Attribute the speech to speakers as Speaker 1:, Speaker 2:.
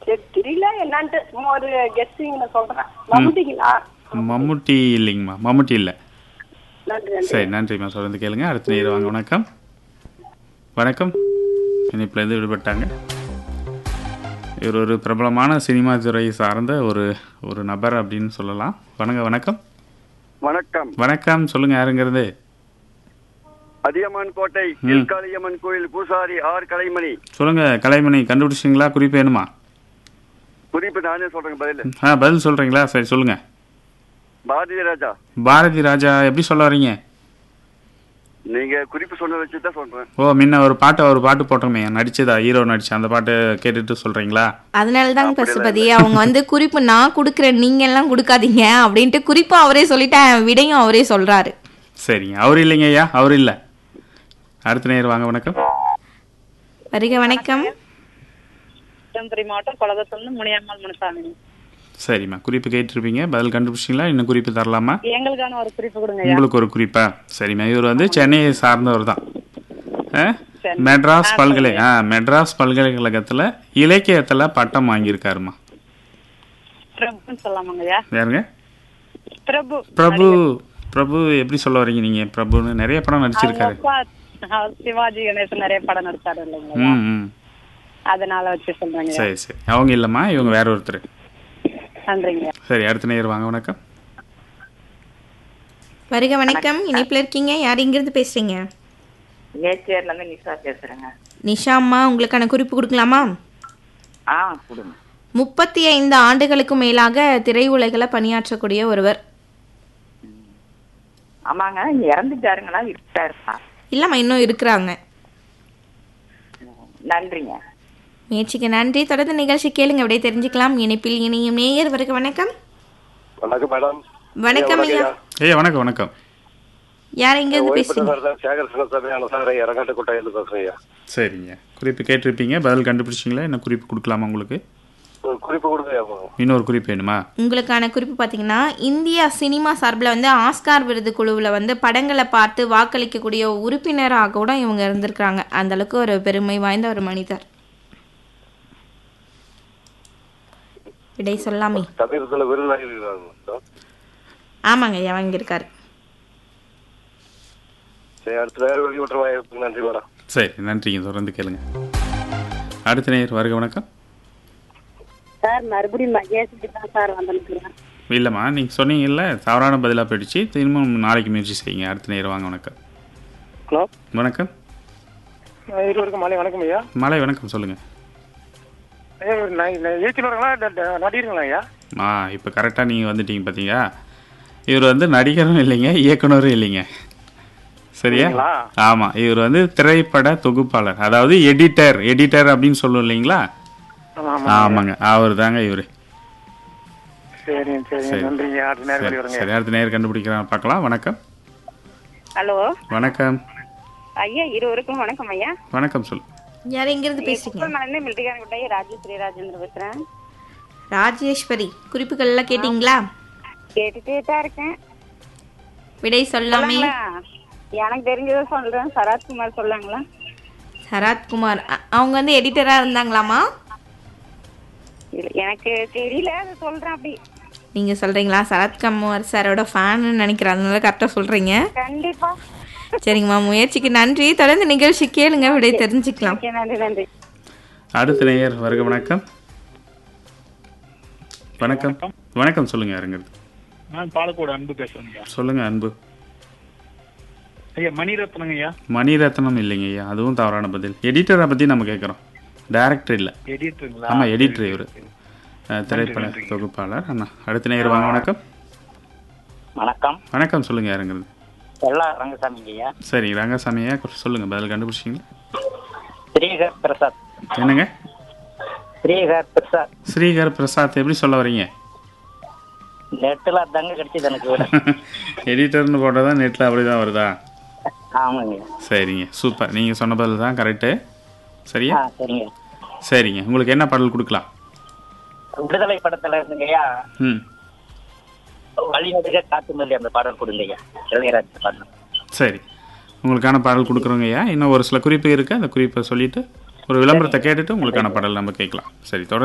Speaker 1: சரி, தெரியல என்னான்ட்டு சும்மா ஒரு கெஸ்டிங் நான் சொல்றேன் மம்முட்டிங்களா
Speaker 2: மம்முட்டி இல்லைங்கம்மா மம்முட்டி இல்லை
Speaker 1: நன்றி நன்றி
Speaker 2: சரி நன்றிம்மா தொடர்ந்து கேளுங்க அடுத்த நேரம் வாங்க வணக்கம் வணக்கம் இணைப்பிலேருந்து விடுபட்டாங்க இவர் ஒரு பிரபலமான சினிமா துறை சார்ந்த ஒரு ஒரு நபர் அப்படின்னு சொல்லலாம் வணக்கம் வணக்கம்
Speaker 3: வணக்கம்
Speaker 2: வணக்கம் சொல்லுங்க யாருங்கிறது
Speaker 3: அதியமான் கோட்டை எல்காளியம்மன் கோயில் பூசாரி ஆர் கலைமணி
Speaker 2: சொல்லுங்க கலைமணி கண்டுபிடிச்சிங்களா குறிப்பு வேணுமா
Speaker 3: குறிப்பு நானே சொல்றேன் பதில்
Speaker 2: ஆ பதில் சொல்றீங்களா சரி சொல்லுங்க
Speaker 3: பாரதிய ராஜா
Speaker 2: பாரதி ராஜா எப்படி சொல்ல வரீங்க
Speaker 3: நீங்க குறிப்பு சொன்ன வச்சு தான் சொல்றேன்
Speaker 2: ஓ முன்ன ஒரு பாட்டு ஒரு பாட்டு போட்டோமே நடிச்சதா ஹீரோ நடிச்ச அந்த பாட்டு கேட்டுட்டு சொல்றீங்களா
Speaker 4: அதனால தாங்க பசுபதி அவங்க வந்து குறிப்பு நான் கொடுக்குறேன் நீங்க எல்லாம் கொடுக்காதீங்க அப்படின்ட்டு குறிப்பும் அவரே சொல்லிட்டேன் விடையும் அவரே சொல்றாரு
Speaker 2: சரிங்க அவர் இல்லைங்க ஐயா அவர் இல்லை அடுத்த நேரம் வாங்க வணக்கம்
Speaker 4: வருக வணக்கம்
Speaker 5: தருமபுரி மாவட்டம் கொலகத்திலிருந்து முனியம்மாள் முனுசாமி
Speaker 2: சரிம்மா குறிப்பு கேட்டிருப்பீங்க பதில் கண்டுபிடிச்சிங்களா இன்னும் குறிப்பு தரலாமா
Speaker 5: எங்களுக்கான ஒரு குறிப்பு கொடுங்க
Speaker 2: உங்களுக்கு ஒரு குறிப்பா சரிம்மா இவர் வந்து சென்னையை சார்ந்தவர் தான் ஆ? மெட்ராஸ் பல்கலை ஆ மெட்ராஸ் பல்கலைக்கழகத்தில் இலக்கியத்தில் பட்டம் வாங்கியிருக்காருமா
Speaker 5: பிரபுன்னு சொல்லாமாங்கய்யா
Speaker 2: யாருங்க
Speaker 5: பிரபு
Speaker 2: பிரபு பிரபு எப்படி சொல்ல வரீங்க நீங்கள் பிரபுன்னு நிறைய படம் நடிச்சிருக்காரு
Speaker 5: அப்பா, அவர் சிவாஜி கணேசன் நிறைய படம் நடிச்சாரு இல்லைங்களா
Speaker 2: ம் ம்
Speaker 5: அதனால வச்சு சொல்றேங்க
Speaker 2: சரி சரி அவங்க இல்லைம்மா இவங்க வேற ஒருத்தர்
Speaker 5: நன்றிங்க
Speaker 2: சரி அடுத்த நேரம் வாங்க வணக்கம்
Speaker 4: வருக வணக்கம் இணைப்பில் இருக்கீங்க யார் இங்கிருந்து பேசுறீங்க
Speaker 6: நேச்சர்ல இருந்து நிஷா பேசுறேங்க
Speaker 4: நிஷா அம்மா உங்களுக்கான குறிப்பு கொடுக்கலாமா
Speaker 6: ஆ கொடுங்க
Speaker 4: முப்பத்தி ஐந்து ஆண்டுகளுக்கு மேலாக திரையுலகில் பணியாற்றக்கூடிய ஒருவர்
Speaker 6: ஆமாங்க இறந்துட்டாருங்களா இருக்காருங்களா
Speaker 4: இல்லம்மா இன்னும் இருக்கிறாங்க
Speaker 6: நன்றிங்க
Speaker 4: முயற்சிக்கு நன்றி தொடர்ந்து நிகழ்ச்சி கேளுங்க அப்படியே தெரிஞ்சுக்கலாம் இணைப்பில் இணையும் நேயர் வருக வணக்கம்
Speaker 3: வணக்கம் மேடம்
Speaker 4: வணக்கம் ஐயா
Speaker 2: ஏய் வணக்கம் வணக்கம்
Speaker 4: யார் இங்கிருந்து பேசுறீங்க
Speaker 3: சேகர் சின்னசாமி அனசாரை இறங்காட்டு கோட்டையில பேசுறேன்
Speaker 2: சரிங்க குறிப்பு கேட்டிருப்பீங்க பதில் கண்டுபிடிச்சிங்களா என்ன குறிப்பு கொடுக்கலாமா உங்களுக்கு
Speaker 3: குறிப்பு கொடுங்க
Speaker 2: இன்னொரு குறிப்பு வேணுமா
Speaker 4: உங்களுக்கான குறிப்பு பார்த்தீங்கன்னா இந்தியா சினிமா சார்பில் வந்து ஆஸ்கார் விருது குழுவில் வந்து படங்களை பார்த்து வாக்களிக்கக்கூடிய உறுப்பினராக கூட இவங்க இருந்திருக்காங்க அந்த அளவுக்கு ஒரு பெருமை வாய்ந்த ஒரு மனிதர் விடை சொல்லாமே
Speaker 3: தமிழகத்துல விருதுவாகி இருக்கிறாங்க
Speaker 4: ஆமாங்க ஐயா வாங்கியிருக்காரு
Speaker 3: சரி அடுத்த வேற வெளியூட்டு வாய்ப்பு நன்றி மேடம்
Speaker 2: சரி நன்றிங்க தொடர்ந்து கேளுங்க அடுத்த நேர் வருக வணக்கம்
Speaker 1: சார் மறுபடியும் மகேஷுக்கு தான் சார் வந்திருக்கிறேன்
Speaker 2: இல்லைம்மா நீங்கள் சொன்னீங்கல்ல தவறான பதிலாக போயிடுச்சு திரும்பவும் நாளைக்கு முயற்சி செய்யுங்க அடுத்த நேரம் வாங்க வணக்கம்
Speaker 7: ஹலோ
Speaker 2: வணக்கம்
Speaker 7: இருவருக்கும் மாலை வணக்கம் ஐயா
Speaker 2: மாலை வணக்கம் சொல்லுங்கள்
Speaker 7: ஐயா இவர் ந- ந- இயக்குனருங்களா இல்ல ட- நடிகருங்களா ஐயா
Speaker 2: ஆ இப்போ கரெக்டாக நீங்கள் வந்துட்டீங்க பார்த்தீங்களா இவர் வந்து நடிகரும் இல்லைங்க இயக்குனரும் இல்லைங்க சரியா
Speaker 7: இல்லைங்களா?
Speaker 2: ஆமாம் இவர் வந்து திரைப்பட தொகுப்பாளர் அதாவது எடிட்டர் எடிட்டர் அப்படின்னு சொல்லுவோம் இல்லைங்களா
Speaker 7: ஆமா ஆமா
Speaker 2: ஆமாங்க அவர் தாங்க இவர்
Speaker 7: சரிங்க சரிங்க
Speaker 2: சரி.
Speaker 7: நன்றிங்க அடுத்த நேரம்
Speaker 2: சரி
Speaker 7: வருங்க
Speaker 2: சரி அடுத்த நேரம் கண்டுபிடிக்கிறான் பார்க்கலாம் வணக்கம்
Speaker 5: ஹலோ
Speaker 2: வணக்கம்
Speaker 5: ஐயா இருவருக்கும் வணக்கம் ஐயா
Speaker 2: வணக்கம் சொல்
Speaker 4: யார் எங்கிருந்து பேசுறீங்க
Speaker 5: மலர்ந்து மில்டிகாரன் குட்டையை ராஜேஸ்வரி ராஜேந்திர பேசுறேன்
Speaker 4: ராஜேஸ்வரி குறிப்புகள் எல்லாம் கேட்டிங்களா
Speaker 5: கேட்டுட்டே தான் இருக்கேன்
Speaker 4: விடை சொல்லாமே
Speaker 5: சொல்லுங்களா? எனக்கு தெரிஞ்சதை சொல்றேன் சரத்குமார் சொல்லாங்களா
Speaker 4: சரத்குமார் அ- அவங்க வந்து எடிட்டராக இருந்தாங்களாமா
Speaker 5: இல்ல, எனக்கு தெரியல அதை சொல்றேன் அப்படி
Speaker 4: நீங்கள் சொல்கிறீங்களா சரத்குமார் சாரோட ஃபேன்னு நினைக்கிறேன் அதனால கரெக்டாக சொல்கிறீங்க
Speaker 5: கண்டிப்பா
Speaker 4: சரிங்கம்மா முயற்சிக்கு நன்றி தொடர்ந்து நிகழ்ச்சி கேளுங்க விடை தெரிஞ்சுக்கலாம்
Speaker 5: ஓகே, நன்றி நன்றி
Speaker 2: அடுத்த நேயர் வருக வணக்கம் வணக்கம் வணக்கம் சொல்லுங்க யாருங்கிறது
Speaker 7: நான் பாலக்கோடு அன்பு பேசுறேங்க ஐயா
Speaker 2: சொல்லுங்க அன்பு
Speaker 7: ஐயா மணிரத்னங்க ஐயா
Speaker 2: மணிரத்னம் இல்லைங்க ஐயா அதுவும் தவறான பதில் எடிட்டரை பற்றி நம்ம கேட்குறோம் டைரக்டர் இல்லை
Speaker 7: எடிட்டருங்களா
Speaker 2: ஆமாம் எடிட்டர் இவர் திரைப்பட தொகுப்பாளர் அண்ணா அடுத்த நேயர் வாங்க வணக்கம்
Speaker 6: வணக்கம்
Speaker 2: வணக்கம் சொல்லுங்க யாருங்கிறது
Speaker 6: எல்லா ரங்கசாமிங்க ஐயா
Speaker 2: சரி ரங்கசாமியா சொல்லுங்க பதில் கண்டுபிடிச்சிங்களா
Speaker 6: ஸ்ரீகர் பிரசாத்
Speaker 2: என்னங்க
Speaker 6: ஸ்ரீகர் பிரசாத்
Speaker 2: ஸ்ரீகர் பிரசாத் எப்படி சொல்ல வரீங்க
Speaker 6: நெட்டுல தாங்க கிடைச்சது எனக்கு விட
Speaker 2: எடிட்டர்னு போட்டால் தான் நெட்டில் அப்படி தான் வருதா
Speaker 6: ஆமாங்க
Speaker 2: சரிங்க சூப்பர் நீங்கள் சொன்ன பதில் தான் கரெக்டு சரியா
Speaker 6: ஆ சரிங்க
Speaker 2: சரிங்க உங்களுக்கு என்ன பாடல் கொடுக்கலாம்
Speaker 6: விடுதலை படத்துல இருந்துங்க ஐயா
Speaker 2: ம்
Speaker 6: வழிநடுக காத்து மல்லி அந்த பாடல் கொடுங்க ஐயா இளையராஜா பாடல்
Speaker 2: சரி உங்களுக்கான பாடல் கொடுக்குறோங்க ஐயா இன்னும் ஒரு சில குறிப்பு இருக்குது அந்த குறிப்பை சொல்லிட்டு ஒரு விளம்பரத்தை கேட்டுட்டு உங்களுக்கான பாடல் நம்ம கேட்கலாம் சரி தொடர்ந்து